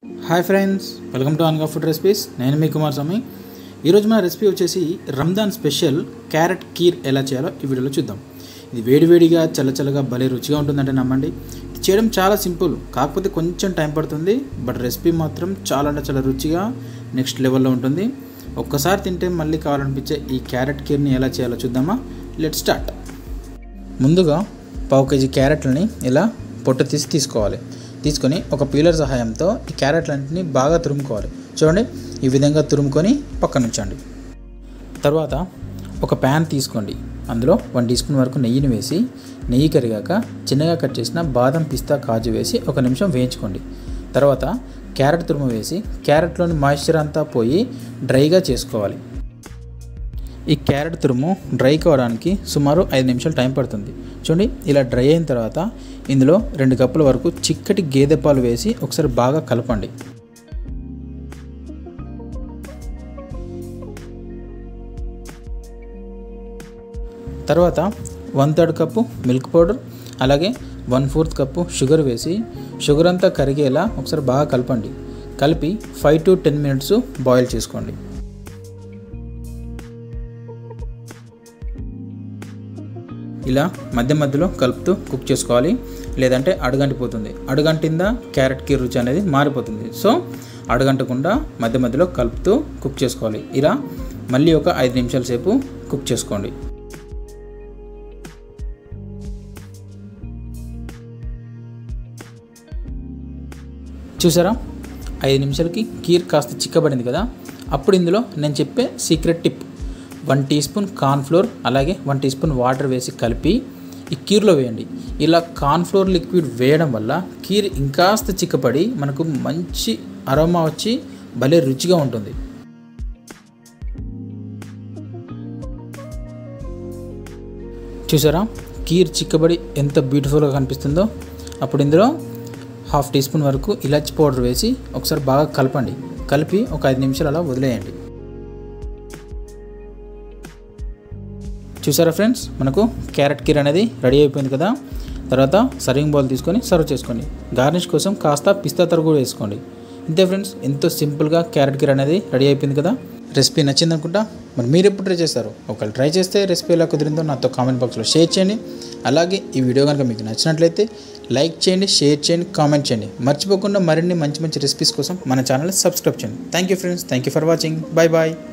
hi friends welcome to అన్గా food recipes నేను మీ కుమార్ స్వామి ఈరోజు మన రెసిపీ వచ్చేసి రంజాన్ స్పెషల్ క్యారెట్ కీర్ ఎలా చేయాలో ఈ వీడియోలో చూద్దాం ఇది వేడివేడిగా చల్లచల్లగా భలే రుచిగా ఉంటుందంటే నమ్మండి ఇది చేయడం చాలా సింపుల్ కాకపోతే కొంచెం టైం పడుతుంది బట్ రెసిపీ మాత్రం చాలా అంటే చాలా రుచిగా నెక్స్ట్ లెవెల్లో ఉంటుంది ఒక్కసారి తింటే మళ్ళీ కావాలనిపించే ఈ క్యారెట్ కీర్ని ఎలా చేయాలో చూద్దామా లెట్ స్టార్ట్ ముందుగా పావు కేజీ క్యారెట్లని ఇలా పొట్టు తీసి తీసుకోవాలి తీసుకొని ఒక పీలర్ సహాయంతో ఈ క్యారెట్లన్నింటినీ బాగా తురుముకోవాలి చూడండి ఈ విధంగా తురుముకొని పక్కన ఉంచండి తర్వాత ఒక ప్యాన్ తీసుకోండి అందులో వన్ టీ స్పూన్ వరకు నెయ్యిని వేసి నెయ్యి కరిగాక చిన్నగా కట్ చేసిన బాదం పిస్తా కాజు వేసి ఒక నిమిషం వేయించుకోండి తర్వాత క్యారెట్ తురుము వేసి క్యారెట్లోని మాయిశ్చర్ అంతా పోయి డ్రైగా చేసుకోవాలి ఈ క్యారెట్ తురుము డ్రై కావడానికి సుమారు ఐదు నిమిషాలు టైం పడుతుంది చూడండి ఇలా డ్రై అయిన తర్వాత ఇందులో రెండు కప్పుల వరకు చిక్కటి గేదె పాలు వేసి ఒకసారి బాగా కలపండి తర్వాత one third cup milk powder అలాగే వన్ ఫోర్త్ కప్పు షుగర్ వేసి షుగర్ అంతా కరిగేలా ఒకసారి బాగా కలపండి కలిపి five to ten minutes boil చేసుకోండి ఇలా మధ్య మధ్యలో కలుపుతూ కుక్ చేసుకోవాలి లేదంటే అడుగంటిపోతుంది అడుగంటిందా క్యారెట్కి రుచి అనేది మారిపోతుంది సో అడుగంటకుండా మధ్య మధ్యలో కలుపుతూ కుక్ చేసుకోవాలి ఇలా మళ్ళీ ఒక ఐదు నిమిషాల సేపు కుక్ చేసుకోండి చూసారా ఐదు నిమిషాలకి కీర్ కాస్త చిక్కబడింది కదా అప్పుడు ఇందులో నేను చెప్పే secret tip one teaspoon cornflour అలాగే వన్ టీ స్పూన్ వాటర్ వేసి కలిపి ఈ కీర్లో వేయండి ఇలా కార్న్ఫ్లోర్ లిక్విడ్ వేయడం వల్ల కీర్ ఇంకాస్త చిక్కపడి మనకు మంచి అరోమా వచ్చి భలే రుచిగా ఉంటుంది చూసారా కీర్ చిక్కబడి ఎంత బ్యూటిఫుల్గా కనిపిస్తుందో అప్పుడు ఇందులో హాఫ్ టీ స్పూన్ వరకు ఇలాచి పౌడర్ వేసి ఒకసారి బాగా కలపండి కలిపి ఒక ఐదు నిమిషాలు అలా వదిలేయండి చూసారా ఫ్రెండ్స్ మనకు క్యారెట్ కీర్ అనేది రెడీ అయిపోయింది కదా తర్వాత సర్వింగ్ బౌల్ తీసుకొని సర్వ్ చేసుకోండి గార్నిష్ కోసం కాస్త పిస్తా తరుగు వేసుకోండి ఇంతే ఫ్రెండ్స్ ఎంతో సింపుల్గా క్యారెట్ కీర్ అనేది రెడీ అయిపోయింది కదా రెసిపీ నచ్చింది అనుకుంటా మరి మీరు ఎప్పుడు ట్రై చేస్తారు ఒకవేళ ట్రై చేస్తే రెసిపీ ఎలా కుదిరిందో నాతో కామెంట్ బాక్స్లో షేర్ చేయండి అలాగే ఈ వీడియో కనుక మీకు నచ్చినట్లయితే లైక్ చేయండి షేర్ చేయండి కామెంట్ చేయండి మర్చిపోకుండా మరిన్ని మంచి మంచి రెసిపీస్ కోసం మన ఛానల్ని సబ్స్క్రైబ్ చేయండి thank you friends thank you for watching bye bye